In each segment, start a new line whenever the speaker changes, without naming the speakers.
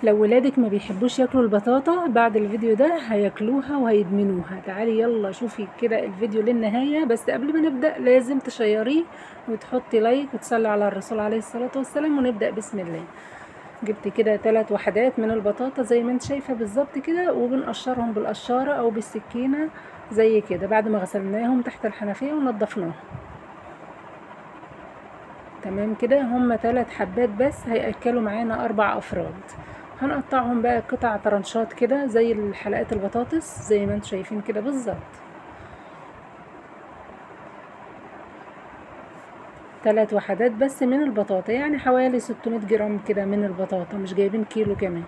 لو ولادك ما بيحبوش ياكلوا البطاطا بعد الفيديو ده هياكلوها وهيدمنوها تعالي يلا شوفي كده الفيديو للنهاية بس قبل ما نبدأ لازم تشيريه وتحطي لايك وتصلي على الرسول عليه الصلاة والسلام ونبدأ بسم الله جبت كده ثلاث وحدات من البطاطا زي ما انت شايفة بالظبط كده وبنقشرهم بالقشارة او بالسكينة زي كده بعد ما غسلناهم تحت الحنفية ونضفناهم تمام كده هما ثلاث حبات بس هيأكلوا معانا أربع أفراد هنقطعهم بقى قطع طرنشات كده زي الحلقات البطاطس زي ما انتم شايفين كده بالظبط ثلاث وحدات بس من البطاطا يعني حوالي 600 جرام كده من البطاطا مش جايبين كيلو كمان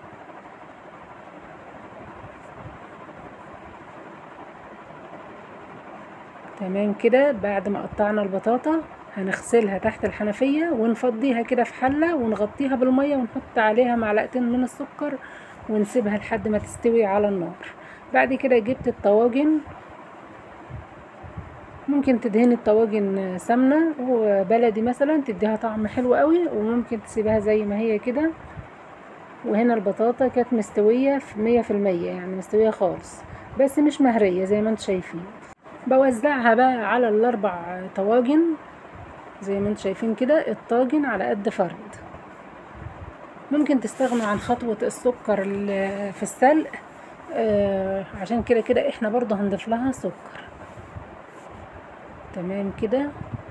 تمام كده بعد ما قطعنا البطاطا هنغسلها تحت الحنفية ونفضيها كده في حلة ونغطيها بالمية ونحط عليها معلقتين من السكر ونسيبها لحد ما تستوي على النار بعد كده جبت الطواجن ممكن تدهني الطواجن سمنة وبلدي مثلا تديها طعم حلو قوي وممكن تسيبها زي ما هي كده وهنا البطاطا كانت مستوية في مية في المية يعني مستوية خالص بس مش مهرية زي ما انتم شايفين بوزعها بقى على الاربع طواجن زي ما انتم شايفين كده الطاجن على قد فرد ممكن تستغنوا عن خطوة السكر في السلق آه عشان كده كده احنا برضو هنضيف لها سكر تمام كده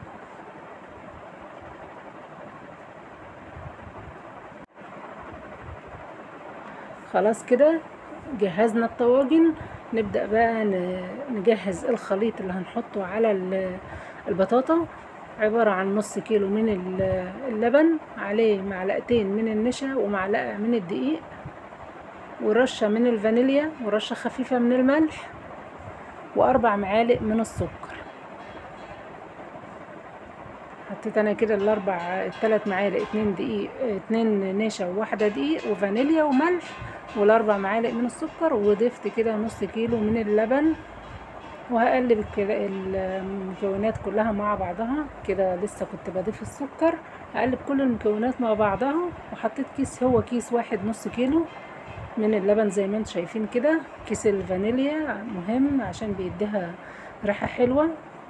خلاص كده جهزنا الطواجن نبدأ بقى نجهز الخليط اللي هنحطه على البطاطا عبارة عن نص كيلو من اللبن عليه معلقتين من النشا ومعلقة من الدقيق ورشة من الفانيليا ورشة خفيفة من الملح وأربع معالق من السكر حطيت انا كده الاربع الثلاث معالق اتنين دقيق اتنين نشا وواحدة دقيق وفانيليا وملح والاربع معالق من السكر وضفت كده نص كيلو من اللبن وهقلب المكونات كلها مع بعضها كده لسه كنت بضيف السكر هقلب كل المكونات مع بعضها وحطيت كيس هو كيس واحد نص كيلو من اللبن زي ما انتم شايفين كده كيس الفانيليا مهم عشان بيديها ريحة حلوة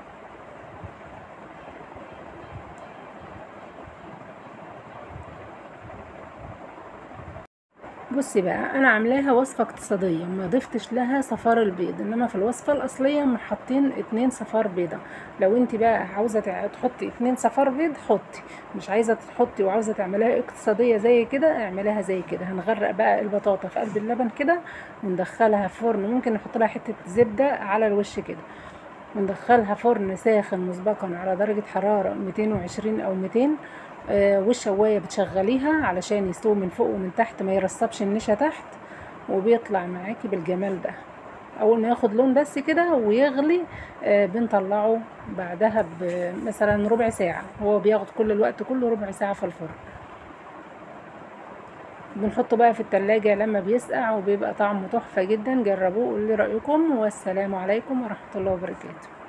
بصي بقى انا عاملاها وصفه اقتصاديه ما ضفتش لها صفار البيض انما في الوصفه الاصليه حاطين اتنين صفار بيضه لو انت بقى عاوزه تحطي اتنين صفار بيض حطي مش عايزه تحطي وعاوزه تعمليها اقتصاديه زي كده اعمليها زي كده هنغرق بقى البطاطا في قلب اللبن كده وندخلها فرن ممكن نحط لها حته زبده على الوش كده وندخلها فرن ساخن مسبقا على درجه حراره 220 او 200 آه والشوايه بتشغليها علشان يستوي من فوق ومن تحت ما يرصبش النشا تحت وبيطلع معاكي بالجمال ده اول ما ياخد لون بس كده ويغلي آه بنطلعه بعدها مثلا ربع ساعه هو بياخد كل الوقت كله ربع ساعه في الفرن بنحطه بقى في التلاجة لما بيسقع وبيبقى طعمه تحفة جدا جربوه قولي رأيكم والسلام عليكم ورحمة الله وبركاته